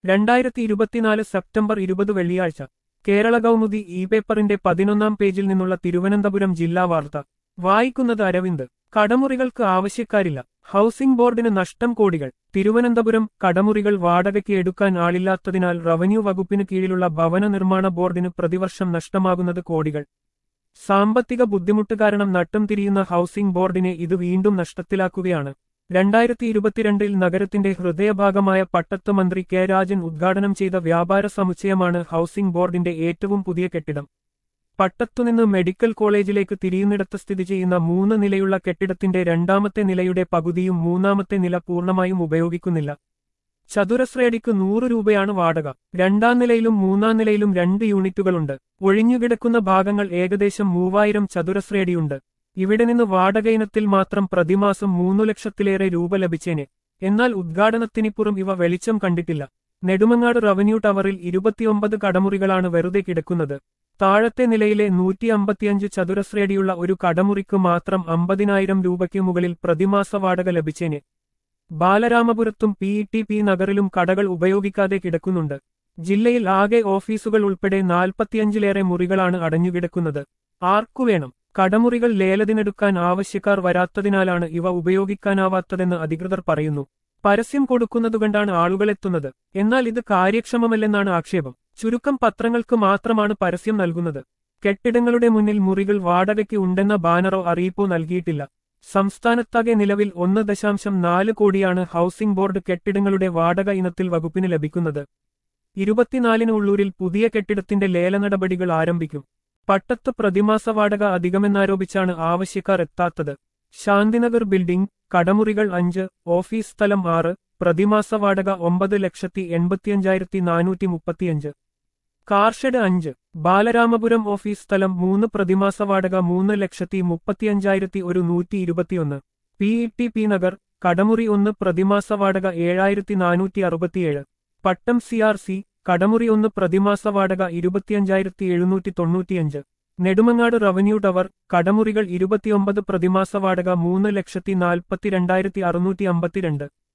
രണ്ടായിരത്തി ഇരുപത്തിനാല് സെപ്റ്റംബർ ഇരുപത് വെള്ളിയാഴ്ച കേരള കൗമുദി ഇ പേപ്പറിന്റെ പതിനൊന്നാം പേജിൽ നിന്നുള്ള തിരുവനന്തപുരം ജില്ലാ വാർത്ത വായിക്കുന്നത് അരവിന്ദ് കടമുറികൾക്ക് ആവശ്യക്കാരില്ല ഹൗസിംഗ് ബോർഡിന് നഷ്ടം കോടികൾ തിരുവനന്തപുരം കടമുറികൾ വാടകയ്ക്ക് എടുക്കാൻ ആളില്ലാത്തതിനാൽ റവന്യൂ വകുപ്പിന് കീഴിലുള്ള ഭവന നിർമ്മാണ ബോർഡിന് പ്രതിവർഷം നഷ്ടമാകുന്നത് കോടികൾ സാമ്പത്തിക ബുദ്ധിമുട്ട് കാരണം നട്ടം തിരിയുന്ന ഹൗസിംഗ് ബോർഡിനെ ഇത് വീണ്ടും നഷ്ടത്തിലാക്കുകയാണ് രണ്ടായിരത്തി ഇരുപത്തിരണ്ടിൽ നഗരത്തിന്റെ ഹൃദയഭാഗമായ പട്ടത്ത് മന്ത്രി കെ രാജൻ ഉദ്ഘാടനം ചെയ്ത വ്യാപാര സമുച്ചയമാണ് ഹൗസിംഗ് ബോർഡിന്റെ ഏറ്റവും പുതിയ കെട്ടിടം പട്ടത്തുനിന്ന് മെഡിക്കൽ കോളേജിലേക്ക് തിരിയുന്നിടത്ത് സ്ഥിതി ചെയ്യുന്ന മൂന്ന് നിലയുള്ള കെട്ടിടത്തിന്റെ രണ്ടാമത്തെ നിലയുടെ പകുതിയും മൂന്നാമത്തെ നില പൂർണ്ണമായും ഉപയോഗിക്കുന്നില്ല ചതുരശ്രേടിക്ക് നൂറ് രൂപയാണ് വാടക രണ്ടാം നിലയിലും മൂന്നാം നിലയിലും രണ്ട് യൂണിറ്റുകളുണ്ട് ഒഴിഞ്ഞുകിടക്കുന്ന ഭാഗങ്ങൾ ഏകദേശം മൂവായിരം ചതുരശ്രേടിയുണ്ട് ഇവിടെ നിന്ന് വാടക ഇനത്തിൽ മാത്രം പ്രതിമാസം മൂന്നു ലക്ഷത്തിലേറെ രൂപ ലഭിച്ചേനെ എന്നാൽ ഉദ്ഘാടനത്തിനിപ്പുറം ഇവ വെളിച്ചം കണ്ടിട്ടില്ല നെടുമങ്ങാട് റവന്യൂ ടവറിൽ ഇരുപത്തിയൊമ്പത് കടമുറികളാണ് വെറുതെ കിടക്കുന്നത് താഴത്തെ നിലയിലെ നൂറ്റി അമ്പത്തിയഞ്ച് ചതുരശ്രേടിയുള്ള ഒരു കടമുറിക്ക് മാത്രം അമ്പതിനായിരം രൂപയ്ക്ക് മുകളിൽ പ്രതിമാസ വാടക ലഭിച്ചേനെ ബാലരാമപുരത്തും പി ടി പി നഗറിലും കടകൾ ഉപയോഗിക്കാതെ കിടക്കുന്നുണ്ട് ജില്ലയിൽ ആകെ ഓഫീസുകൾ ഉൾപ്പെടെ നാൽപ്പത്തിയഞ്ചിലേറെ മുറികളാണ് അടഞ്ഞുകിടക്കുന്നത് ആർക്കുവേണം കടമുറികൾ ലേലത്തിനെടുക്കാൻ ആവശ്യക്കാർ വരാത്തതിനാലാണ് ഇവ ഉപയോഗിക്കാനാവാത്തതെന്ന് അധികൃതർ പറയുന്നു പരസ്യം കൊടുക്കുന്നതുകൊണ്ടാണ് ആളുകളെത്തുന്നത് എന്നാൽ ഇത് കാര്യക്ഷമമല്ലെന്നാണ് ആക്ഷേപം ചുരുക്കം പത്രങ്ങൾക്ക് മാത്രമാണ് പരസ്യം നൽകുന്നത് കെട്ടിടങ്ങളുടെ മുന്നിൽ മുറികൾ വാടകയ്ക്ക് ഉണ്ടെന്ന ബാനറോ അറിയിപ്പോ നൽകിയിട്ടില്ല സംസ്ഥാനത്താകെ നിലവിൽ ഒന്ന് ദശാംശം നാല് കോടിയാണ് ഹൗസിംഗ് ബോർഡ് കെട്ടിടങ്ങളുടെ വാടക ഇനത്തിൽ വകുപ്പിന് ലഭിക്കുന്നത് ഇരുപത്തിനാലിന് ഉള്ളൂരിൽ പുതിയ കെട്ടിടത്തിന്റെ ലേല നടപടികൾ ആരംഭിക്കും പട്ടത്ത് പ്രതിമാസ വാടക അധികമെന്നാരോപിച്ചാണ് ആവശ്യക്കാർ എത്താത്തത് ശാന്തിനഗർ ബിൽഡിംഗ് കടമുറികൾ അഞ്ച് ഓഫീസ് സ്ഥലം ആറ് പ്രതിമാസ വാടക ഒമ്പത് ലക്ഷത്തി എൺപത്തിയഞ്ചായിരത്തി നാനൂറ്റി മുപ്പത്തിയഞ്ച് കാർഷെഡ് അഞ്ച് ബാലരാമപുരം ഓഫീസ് സ്ഥലം മൂന്ന് പ്രതിമാസ വാടക മൂന്ന് ലക്ഷത്തി മുപ്പത്തിയഞ്ചായിരത്തി ഒരു നൂറ്റി ഇരുപത്തിയൊന്ന് P E T P Nagar കടമുറി ഒന്ന് പ്രതിമാസ വാടക ഏഴായിരത്തി നാനൂറ്റി അറുപത്തിയേഴ് പട്ടം സി ആർ സി കടമുറി ഒന്ന് പ്രതിമാസ വാടക ഇരുപത്തിയഞ്ചായിരത്തി എഴുന്നൂറ്റി തൊണ്ണൂറ്റിയഞ്ച് നെടുമങ്ങാട് റവന്യൂ ടവർ കടമുറികൾ ഇരുപത്തിയൊമ്പത് പ്രതിമാസ വാടക മൂന്ന് ലക്ഷത്തി നാൽപ്പത്തിരണ്ടായിരത്തി അറുന്നൂറ്റി അമ്പത്തിരണ്ട്